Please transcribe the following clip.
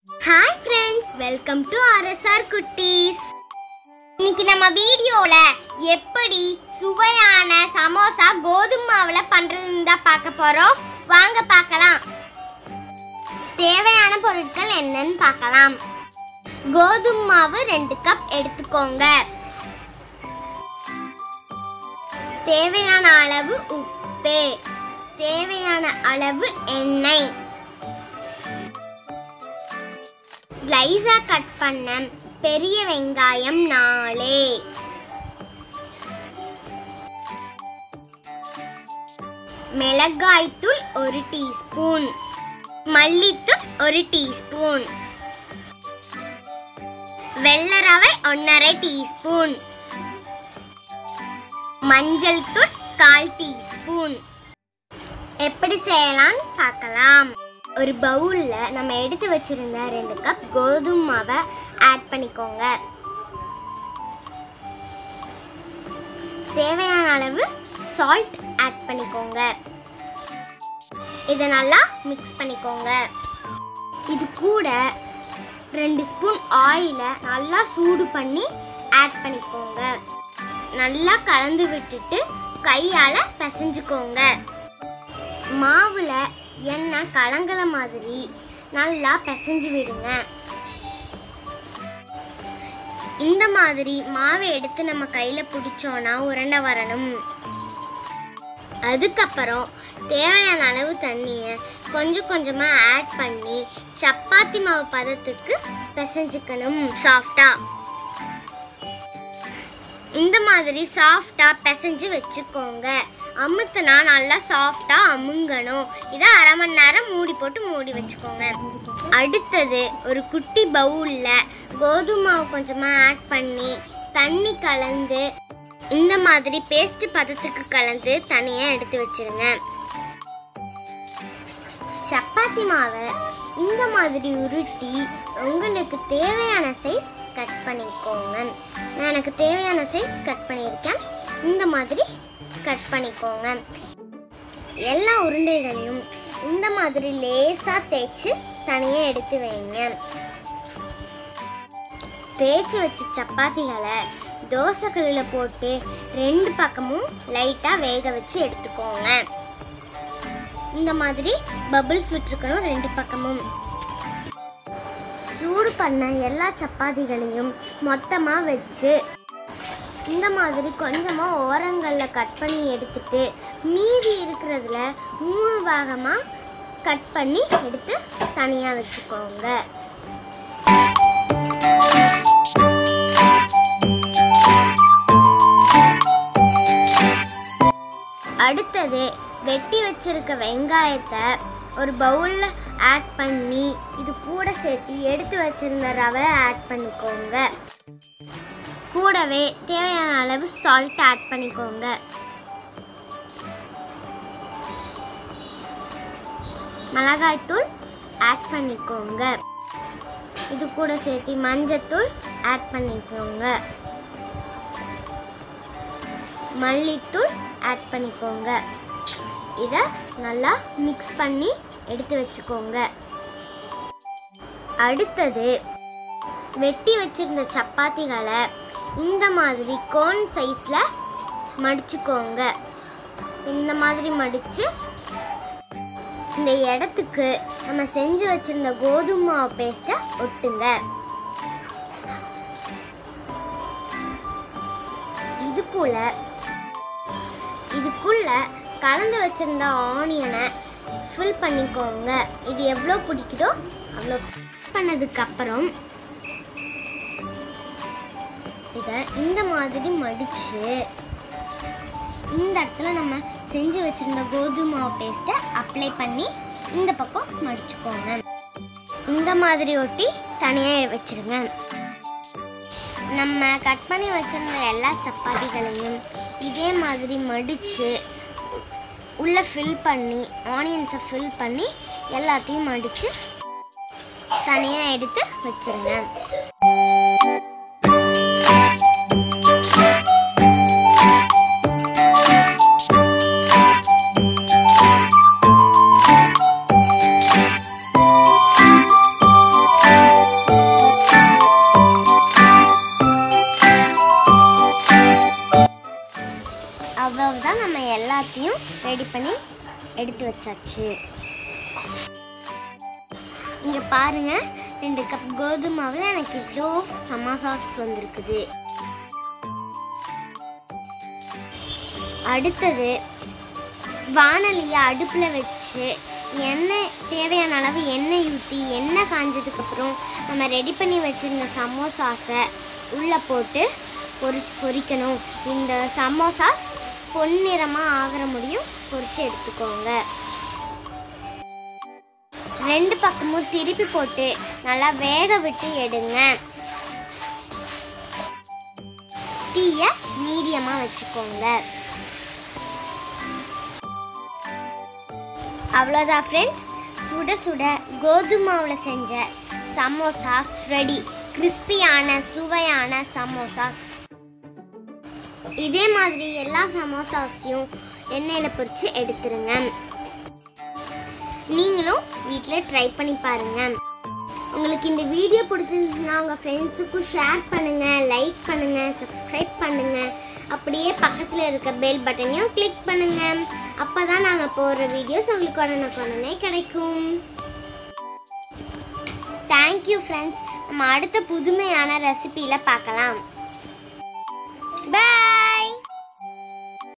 hi friends welcome to RSR குட்டீஸ் இன்னைக்கு நம்ம வீடியோல எப்படி சுவையான சமோசா கோதுமை மாவுல பண்றதுன்னு தான் பார்க்க போறோம் வாங்க பார்க்கலாம் தேவையான பொருட்கள் என்னன்னு பார்க்கலாம் கோதுமை மாவு ரெண்டு கப் எடுத்துக்கோங்க தேவையான அளவு உப்பு தேவையான அளவு எண்ணெய் ஸ்லைஸா கட் பண்ண பெரிய வெங்காயம் நாலு மிளகாய்த்தூள் ஒரு டீஸ்பூன் மல்லித்தூள் ஒரு டீஸ்பூன் வெள்ளை ரவை ஒன்றரை டீஸ்பூன் மஞ்சள் தூள் கால் டீஸ்பூன் எப்படி செய்யலாம்னு பார்க்கலாம் ஒரு பவுல்ல நம்ம எடுத்து வச்சிருந்த ரெண்டு கப் கோதுமை மாவை ஆட் பண்ணிக்கோங்க தேவையான அளவு சால்ட் ஆட் பண்ணிக்கோங்க இதை நல்லா மிக்ஸ் பண்ணிக்கோங்க இது கூட ரெண்டு ஸ்பூன் ஆயிலை நல்லா சூடு பண்ணி ஆட் பண்ணிக்கோங்க நல்லா கலந்து விட்டுட்டு கையால் பிசைஞ்சுக்கோங்க மாவுல எண்ணெய் கலங்கல மாதிரி நல்லா பிசைஞ்சு விடுங்க இந்த மாதிரி மாவை எடுத்து நம்ம கையில பிடிச்சோன்னா உருண்டை வரணும் அதுக்கப்புறம் தேவையான அளவு தண்ணியை கொஞ்சம் கொஞ்சமாக ஆட் பண்ணி சப்பாத்தி மாவு பதத்துக்கு பிசைஞ்சுக்கணும் சாஃப்டா இந்த மாதிரி சாஃப்டா பிசைஞ்சு வச்சுக்கோங்க அமுத்துனா நல்லா சாஃப்டா அமுங்கணும் இதை அரை மணி நேரம் மூடி போட்டு மூடி வச்சுக்கோங்க அடுத்தது ஒரு குட்டி பவுல்ல கோதுமை மாவு கொஞ்சமாக ஆட் பண்ணி தண்ணி கலந்து இந்த மாதிரி பேஸ்ட் பதத்துக்கு கலந்து தனியாக எடுத்து வச்சிருங்க சப்பாத்தி மாவை இந்த மாதிரி உருட்டி உங்களுக்கு தேவையான சைஸ் கட் பண்ணிக்கோங்க நான் எனக்கு தேவையான சைஸ் கட் பண்ணியிருக்கேன் இந்த மாதிரி கட் பண்ணிக்கோங்க எல்லா உருண்டைகளையும் இந்த மாதிரி லேசாக தேய்ச்சி தனியாக எடுத்து வைங்க தேய்ச்சி வச்ச சப்பாத்திகளை தோசைக்கல்லில் போட்டு ரெண்டு பக்கமும் லைட்டாக வேக வச்சு எடுத்துக்கோங்க இந்த மாதிரி பபிள்ஸ் விட்டுருக்கணும் ரெண்டு பக்கமும் சூடு பண்ண எல்லா சப்பாத்திகளையும் மொத்தமாக வச்சு இந்த மாதிரி கொஞ்சமாக ஓரங்களில் கட் பண்ணி எடுத்துட்டு மீதி இருக்கிறதுல மூணு பாகமாக கட் பண்ணி எடுத்து தனியாக வச்சுக்கோங்க அடுத்தது வெட்டி வச்சிருக்க வெங்காயத்தை ஒரு பவுலில் ஆட் பண்ணி இது கூட சேர்த்து எடுத்து வச்சிருந்த ரவை ஆட் பண்ணிக்கோங்க கூடவே தேவையான அளவு சால்ட் ஆட் பண்ணிக்கோங்க மிளகாய்த்தூள் ஆட் பண்ணிக்கோங்க இது கூட சேர்த்து மஞ்சத்தூள் ஆட் பண்ணிக்கோங்க மல்லித்தூள் ஆட் பண்ணிக்கோங்க இதை நல்லா மிக்ஸ் பண்ணி எடுத்து வச்சுக்கோங்க அடுத்தது வெட்டி வச்சிருந்த சப்பாத்திகளை இந்த மாதிரி கோன் சைஸில் மடிச்சுக்கோங்க இந்த மாதிரி மடித்து இந்த இடத்துக்கு நம்ம செஞ்சு வச்சிருந்த கோதுமை மாவு பேஸ்ட்டை ஒட்டுங்க இது போல இதுக்குள்ள கலந்து வச்சிருந்த ஆனியனை ஃபில் பண்ணிக்கோங்க இது எவ்வளோ பிடிக்குதோ அவ்வளோ பண்ணதுக்கு அப்புறம் இதை இந்த மாதிரி மடித்து இந்த இடத்துல நம்ம செஞ்சு வச்சிருந்த கோதுமை மாவு பேஸ்ட்டை அப்ளை பண்ணி இந்த பக்கம் மடிச்சுக்கோங்க இந்த மாதிரி ஒட்டி தனியாக வச்சிருங்க நம்ம கட் பண்ணி வச்சிருந்த எல்லா சப்பாத்திகளையும் இதே மாதிரி மடித்து உள்ளே ஃபில் பண்ணி ஆனியன்ஸை ஃபில் பண்ணி எல்லாத்தையும் மடித்து தனியாக எடுத்து வச்சிருங்க எல்லாத்தையும் ரெடி பண்ணி எடுத்து வச்சாச்சு இங்கே பாருங்க ரெண்டு கப் கோதுமை மாவில் எனக்கு இவ்வளோ சமோசாஸ் வந்திருக்குது அடுத்தது வானலியை அடுப்பில் வச்சு எண்ணெய் தேவையான அளவு எண்ணெய் ஊற்றி எண்ணெய் காஞ்சதுக்கப்புறம் நம்ம ரெடி பண்ணி வச்சுருந்த சமோசாஸை உள்ளே போட்டு பொரி பொரிக்கணும் இந்த சமோசாஸ் பொன்னிறமாக ஆகிற முடியும் பொரிச்சு எடுத்துக்கோங்க ரெண்டு பக்கமும் திருப்பி போட்டு நல்லா வேக விட்டு எடுங்க தீய மீடியமாக வச்சுக்கோங்க அவ்வளோதான் ஃப்ரெண்ட்ஸ் சுட சுட கோதுமாவில் செஞ்ச சமோசாஸ் ரெடி கிறிஸ்பியான சுவையான சமோசாஸ் இதே மாதிரி எல்லா சமோசாஸையும் எண்ணெயில் பொரித்து எடுத்துருங்க நீங்களும் வீட்டில் ட்ரை பண்ணி பாருங்க உங்களுக்கு இந்த வீடியோ பிடிச்சிருந்துச்சுன்னா உங்கள் ஃப்ரெண்ட்ஸுக்கும் ஷேர் பண்ணுங்கள் லைக் பண்ணுங்கள் சப்ஸ்கிரைப் பண்ணுங்கள் அப்படியே பக்கத்தில் இருக்க பெல் பட்டனையும் கிளிக் பண்ணுங்கள் அப்போ தான் நாங்கள் போடுற வீடியோஸ் உங்களுக்கு உடனே உடனே கிடைக்கும் தேங்க்யூ ஃப்ரெண்ட்ஸ் நம்ம அடுத்த புதுமையான ரெசிபியில் பார்க்கலாம்